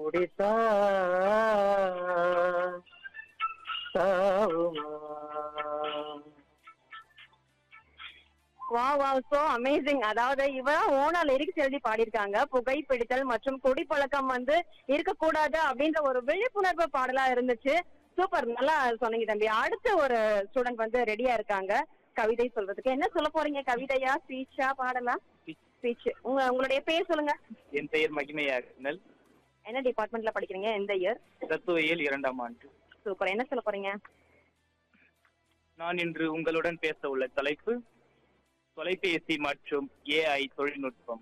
முடித்தா சாவுமா வா வா சோ அமேசிங் அதாவது இவன் ஓனா லிரிக்ஸ் எழுதி பாடியிருக்காங்க புகைப்பிடித்தல் மற்றும் குடிப்பழக்கம் வந்து இருக்கக்கூடாது அப்படின்ற ஒரு விழிப்புணர்வு பாடலா இருந்துச்சு சூப்பர் நல்லா சொன்னீங்க தம்பி அடுத்த ஒரு ஸ்டூடெண்ட் வந்து ரெடியா இருக்காங்க கவிதை சொல்றதுக்கு என்ன சொல்ல போறீங்க கவிதையா ஸ்பீச்சா பாடலா ஸ்பீச் உங்க உங்களுடைய பேர் சொல்லுங்க என் பெயர் மகிமையாகுங்கள் என்ன டிபார்ட்மெண்ட்ல படிக்கிறீங்க எந்த இயர் தத்துவியல் இரண்டாம் ஆண்டு சூப்பர் என்ன சொல்ல போறீங்க நான் இன்று உங்களுடன் பேச உள்ள தலைப்பு தொலைபேசி மற்றும் ஏஐ தொழில்நுட்பம்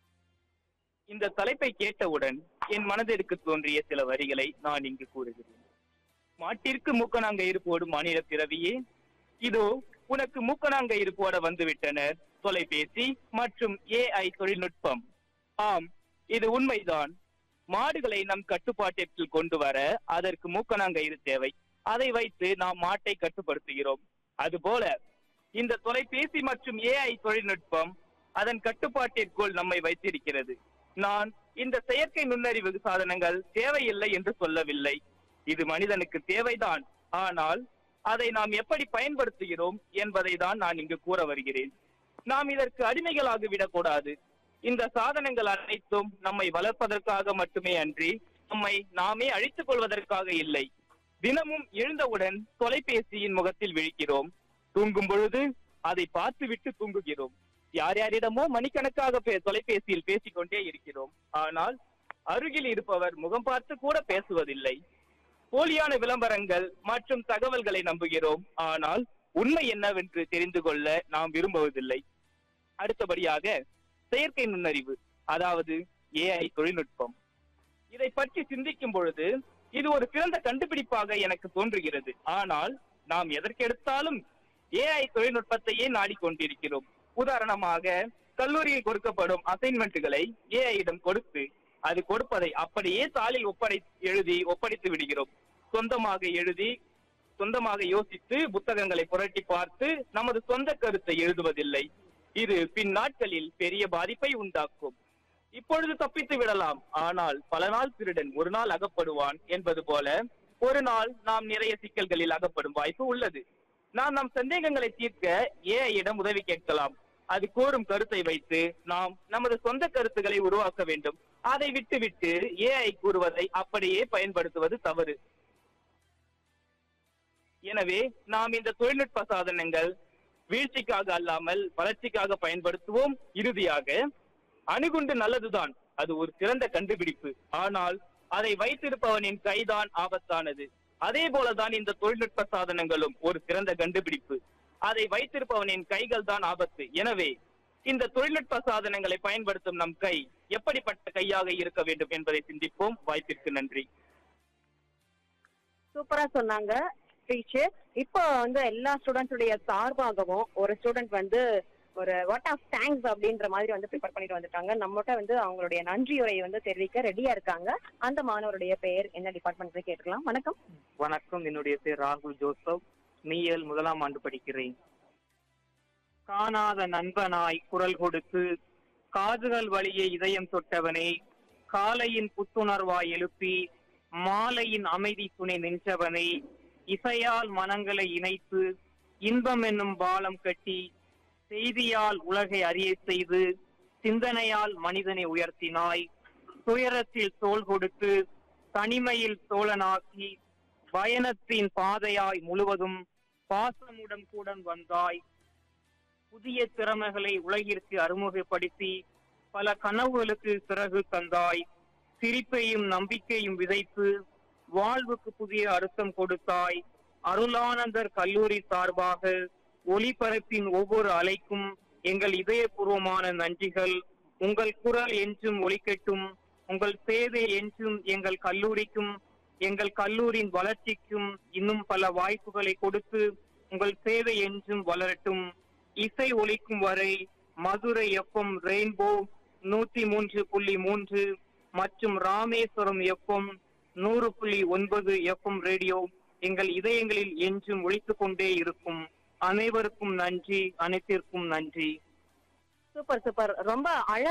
இந்த தலைப்பை கேட்டவுடன் என் மனதிற்கு தோன்றிய சில வரிகளை நான் இங்கு கூறுகிறேன் மாட்டிற்கு மூக்கணாங்கயிறு போடும் மாநில பிறவியே இதோ உனக்கு மூக்கணாங்கயிறு போட வந்துவிட்டனர் தொலைபேசி மற்றும் ஏஐ தொழில்நுட்பம் ஆம் இது உண்மைதான் மாடுகளை நம் கட்டுப்பாட்டிற்குள் கொண்டு வர அதற்கு மூக்கணாங்கயிறு தேவை அதை வைத்து நாம் மாட்டை கட்டுப்படுத்துகிறோம் அதுபோல இந்த தொலைபேசி மற்றும் ஏஐ தொழில்நுட்பம் அதன் கட்டுப்பாட்டிற்குள் நம்மை வைத்திருக்கிறது நான் இந்த செயற்கை நுண்ணறிவு சாதனங்கள் தேவையில்லை என்று சொல்லவில்லை இது மனிதனுக்கு தேவைதான் ஆனால் அதை நாம் எப்படி பயன்படுத்துகிறோம் என்பதை தான் நான் இங்கு கூற வருகிறேன் நாம் இதற்கு அடிமைகளாகி விடக்கூடாது இந்த சாதனங்கள் அனைத்தும் நம்மை வளர்ப்பதற்காக மட்டுமே அன்றி நம்மை நாமே அழித்துக் கொள்வதற்காக இல்லை தினமும் எழுந்தவுடன் தொலைபேசியின் முகத்தில் விழிக்கிறோம் தூங்கும் பொழுது அதை பார்த்துவிட்டு தூங்குகிறோம் யார் யாரிடமோ மணிக்கணக்காக பே- தொலைபேசியில் பேசிக்கொண்டே இருக்கிறோம் ஆனால் அருகில் இருப்பவர் முகம் பார்த்து கூட பேசுவதில்லை போலியான விளம்பரங்கள் மற்றும் தகவல்களை நம்புகிறோம் ஆனால் உண்மை என்னவென்று தெரிந்து கொள்ள நாம் விரும்புவதில்லை அடுத்தபடியாக செயற்கை நுண்ணறிவு அதாவது ஏஐ தொழில்நுட்பம் இதை பற்றி சிந்திக்கும் பொழுது இது ஒரு சிறந்த கண்டுபிடிப்பாக எனக்கு தோன்றுகிறது ஆனால் நாம் எதற்கெடுத்தாலும் ஏஐ தொழில்நுட்பத்தையே நாடிக்கொண்டிருக்கிறோம் உதாரணமாக கல்லூரியில் கொடுக்கப்படும் அசைன்மெண்ட்டுகளை ஏஐயிடம் கொடுத்து அது கொடுப்பதை அப்படியே தாளில் ஒப்படை எழுதி ஒப்படைத்து விடுகிறோம் சொந்தமாக எழுதி சொந்தமாக யோசித்து புத்தகங்களை புரட்டி பார்த்து நமது சொந்த கருத்தை எழுதுவதில்லை இது பின் நாட்களில் பெரிய பாதிப்பை உண்டாக்கும் இப்பொழுது தப்பித்து விடலாம் ஆனால் பல நாள் திருடன் ஒரு நாள் அகப்படுவான் என்பது போல ஒரு நாள் நாம் நிறைய சிக்கல்களில் அகப்படும் வாய்ப்பு உள்ளது நாம் நம் சந்தேகங்களை தீர்க்க ஏஐயிடம் உதவி கேட்கலாம் அது கூறும் கருத்தை வைத்து நாம் நமது சொந்த கருத்துக்களை உருவாக்க வேண்டும் அதை விட்டுவிட்டு ஏஐ கூறுவதை அப்படியே பயன்படுத்துவது தவறு எனவே நாம் இந்த தொழில்நுட்ப சாதனங்கள் வீழ்ச்சிக்காக அல்லாமல் வளர்ச்சிக்காக பயன்படுத்துவோம் இறுதியாக அணுகுண்டு நல்லதுதான் அது ஒரு சிறந்த கண்டுபிடிப்பு ஆனால் அதை வைத்திருப்பவனின் கைதான் ஆபத்தானது அதே போலதான் இந்த தொழில்நுட்ப சாதனங்களும் ஒரு சிறந்த கண்டுபிடிப்பு அதை வைத்திருப்பவனின் கைகள் தான் ஆபத்து எனவே இந்த தொழில்நுட்ப சாதனங்களை பயன்படுத்தும் நம் கை எப்படிப்பட்ட கையாக இருக்க வேண்டும் என்பதை சிந்திப்போம் வாய்ப்பிற்கு நன்றி சூப்பரா சொன்னாங்க ஸ்பீச் இப்போ வந்து எல்லா ஸ்டூடெண்ட்ஸுடைய சார்பாகவும் ஒரு ஸ்டூடெண்ட் வந்து ஒரு வாட் ஆஃப் தேங்க்ஸ் அப்படின்ற மாதிரி வந்து ப்ரிப்பேர் பண்ணிட்டு வந்துட்டாங்க நம்மகிட்ட வந்து அவங்களுடைய நன்றியுரையை வந்து தெரிவிக்க ரெடியா இருக்காங்க அந்த மாணவருடைய பெயர் என்ன டிபார்ட்மெண்ட் கேட்டுக்கலாம் வணக்கம் வணக்கம் என்னுடைய பேர் ராகுல் ஜோசப் மீயல் முதலாம் ஆண்டு படிக்கிறேன் காணாத நண்பனாய் குரல் கொடுத்து காதுகள் வழியே இதயம் தொட்டவனே காலையின் புத்துணர்வாய் எழுப்பி மாலையின் அமைதி துணை நின்றவனே இசையால் மனங்களை இணைத்து இன்பம் என்னும் பாலம் கட்டி செய்தியால் உலகை அறிய செய்து சிந்தனையால் மனிதனை உயர்த்தினாய் துயரத்தில் தோள் கொடுத்து தனிமையில் தோழனாக்கி பயணத்தின் பாதையாய் முழுவதும் பாசமுடன் கூட வந்தாய் புதிய திறமைகளை உலகிற்கு அறிமுகப்படுத்தி பல கனவுகளுக்கு சிறகு தந்தாய் சிரிப்பையும் நம்பிக்கையும் விதைத்து வாழ்வுக்கு புதிய அர்த்தம் கொடுத்தாய் அருளானந்தர் கல்லூரி சார்பாக ஒளிபரப்பின் ஒவ்வொரு அலைக்கும் எங்கள் இதயபூர்வமான நன்றிகள் உங்கள் குரல் என்றும் ஒலிக்கட்டும் உங்கள் சேவை என்றும் எங்கள் கல்லூரிக்கும் எங்கள் கல்லூரியின் வளர்ச்சிக்கும் இன்னும் பல வாய்ப்புகளை கொடுத்து உங்கள் சேவை என்றும் வளரட்டும் இசை ஒலிக்கும் வரை மதுரை எஃப்எம் ரெயின்போ நூத்தி மூன்று புள்ளி மூன்று மற்றும் ராமேஸ்வரம் எஃப்எம் நூறு புள்ளி ஒன்பது எஃப்எம் ரேடியோ எங்கள் இதயங்களில் என்றும் ஒழித்துக் கொண்டே இருக்கும் அனைவருக்கும் நன்றி அனைத்திற்கும் நன்றி சூப்பர் சூப்பர் ரொம்ப அழ